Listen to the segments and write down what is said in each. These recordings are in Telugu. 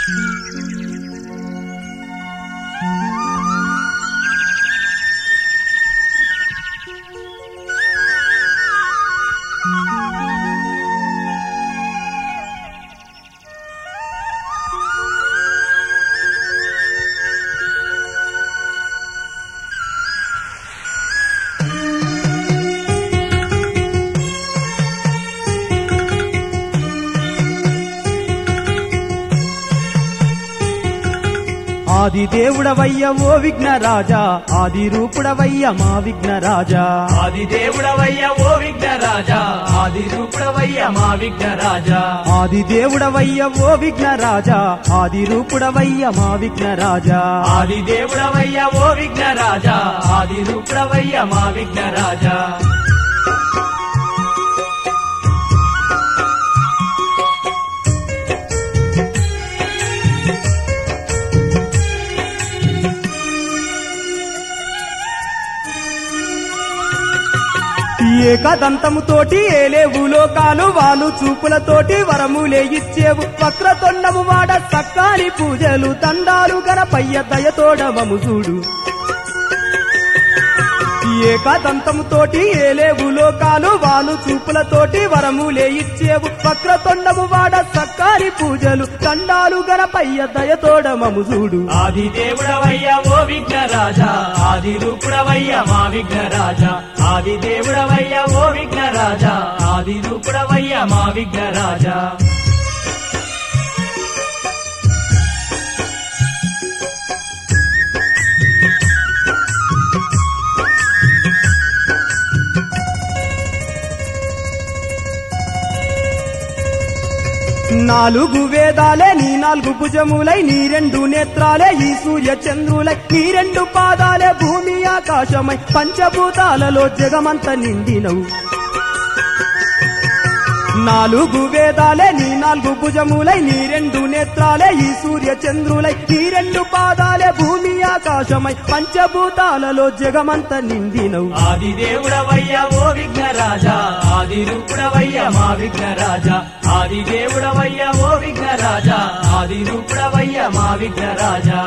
ఆది దేవుడవయ్య ఓ విఘ్నరాజా ఆది రూపుడవయ్య మా విఘ్నరాజా ఆది దేవుడవయ్య ఓ విఘ్నరాజా ఆది రూపుడవయ్య మా విఘ్నరాజా ఆది దేవుడవయ్య ఓ విఘ్నరాజా ఆది రూపుడవయ్య మా విఘ్నరాజా ఆది దేవుడవయ్య ఓ విఘ్నరాజా ఆది రూపుడవయ్య మా విఘ్నరాజా ఏకదంతముతోటి ఏలేవు లోకాలు వాళ్ళు చూపులతోటి వరములే ఇచ్చేవు వక్రతొండము వాడ సక్కాని పూజలు దండాలు గణపయ్య దయతోడవము చూడు ఏకదంతముతోటి ఏలేవు లోకాలు వాళ్ళు చూపులతోటి వరములే ఇచ్చేవు వక్రతొండము వాడ సక్కాని పూజలు దండాలు గణపయ్య దయతోడమము చూడు ఆది దేవుడవయ్య ఓ విఘ్నరాజా ఆది రూపుడవయ్య మా విఘ్నరాజా ఆది దేవుడవయ్య ఓ విఘ్నరాజా ఆది రూపుడవయ్య మా విఘ్నరాజా నాలుగు వేదాలే నీ నాలుగు భుజములై నీ రెండు నేత్రాలే ఈ సూర్య చంద్రులై నీ రెండు పాదాలే భూమి ఆకాశమై పంచభూతాలలో జగమంత నిండినవు నాలుగు వేదాలే నీ నాలుగు భుజములై నీ రెండు నేత్రాలే ఈ సూర్య చంద్రులై నీ రెండు పాదాలే భూమి ఆకాశమై పంచభూతాలలో జగమంత నిండినవు ఆది దేవుడవయ్య ఓ విఘ్నరాజా ఆది రూపుడవయ్య మా విఘ్నరాజా ఆది దేవుడవయ్య ఓ విఘ్నరాజా ఆది రూపుడవయ్య మా విఘ్నరాజా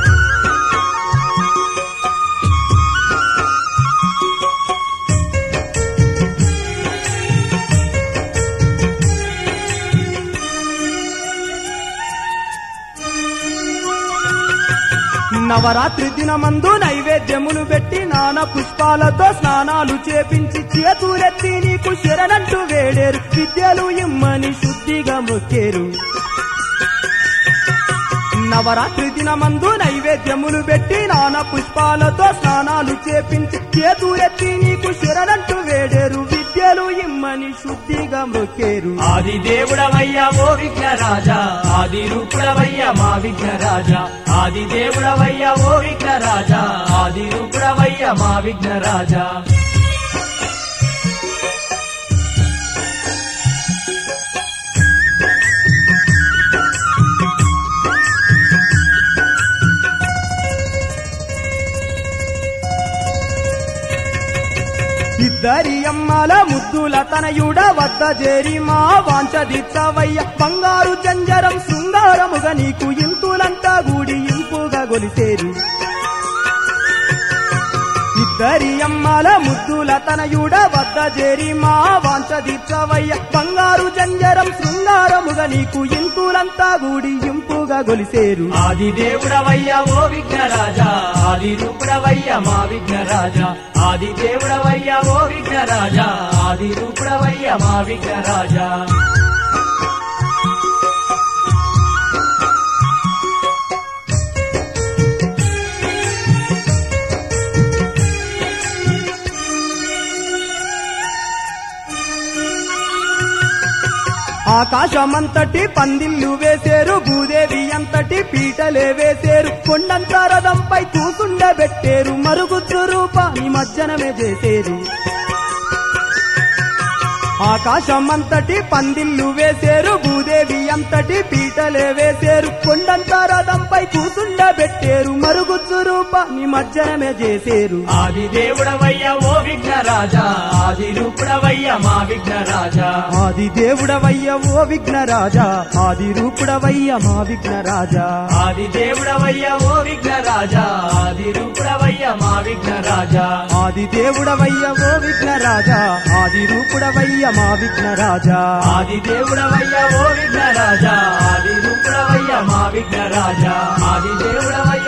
నవరాత్రి దినమందు నైవేద్యములు పెట్టి నాన పుష్పాలతో స్నానాలు చేపించి చేతులెత్తి నీకు శరణంటూ వేడేరు విద్యలు ఇమ్మని శుద్ధిగా మొక్కేరు నవరాత్రి దినమందు నైవేద్యములు పెట్టి నాన పుష్పాలతో స్నానాలు చేపించి చేతులెత్తి నీకు శరణంటూ వేడేరు విద్యలు ఇమ్మని శుద్ధిగా మొక్కేరు ఆది దేవుడవయ్య ఓ విఘ్నరాజా ఆది రూపుడవయ్య మా విఘ్నరాజా ఆది దేవుడవయ్య ఓ విఘ్నరాజా ఆది రూపుడవయ్య మా విఘ్నరాజా ఇద్దరి అమ్మల ముద్దుల తనయుడ వద్ద చేరి మా వాంచదిత్తవయ్య బంగారు జంజరం శృంగారముగా నీకు ఇంతులంతా గూడి ఇంపుగా గొలిసేరు ఇద్దరి అమ్మల ముద్దుల తనయుడ వద్ద చేరి మా వాంచదిత్తవయ్య బంగారు జంజరం శృంగారముగా నీకు ఇంతులంతా గూడి ఇంపుగా గొలిసేరు ఆది దేవుడవయ్య ఓ విఘ్నరాజా ఆది రూపుడవయ్య మా విఘ్నరాజా ఆది దేవుడవయ్య ఓ విఘ్నరాజా ఆది రూపుడవయ్య మా విఘ్నరాజా ఆకాశమంతటి పందిళ్ళు వేసేరు భూదేవి అంతటి పీటలే వేసేరు కొండంత రథంపై కూసుండబెట్టేరు మరుగుద్దు రూపాన్ని మజ్జనమే చేసేరు ఆకాశం అంతటి పందిళ్ళు వేసేరు భూదేవి అంతటి పీటలే వేసేరు కొండంత రథంపై కూసుండబెట్టేరు మరుగుజ్జు రూపాన్ని మజ్జనమే చేసేరు ఆది దేవుడవయ్య ఓ విఘ్నరాజా ఆది రూపుడవయ్య మా విఘ్నరాజా ఆది దేవుడవయ్య ఓ విఘ్నరాజా ఆది రూపుడవయ్య మా విఘ్నరాజా ఆది దేవుడవయ్య ఓ విఘ్నరాజా ఆది రూపుడవయ్య మా విఘ్నరాజా ఆది దేవుడవయ్య ఓ విఘ్నరాజా ఆది రూపుడవయ్య మా విఘ్నరాజా ఆది దేవుడవయ్య ఓ విఘ్నరాజా ఆది రూపుడవయ్య మా విఘ్నరాజా ఆది దేవుడవయ్య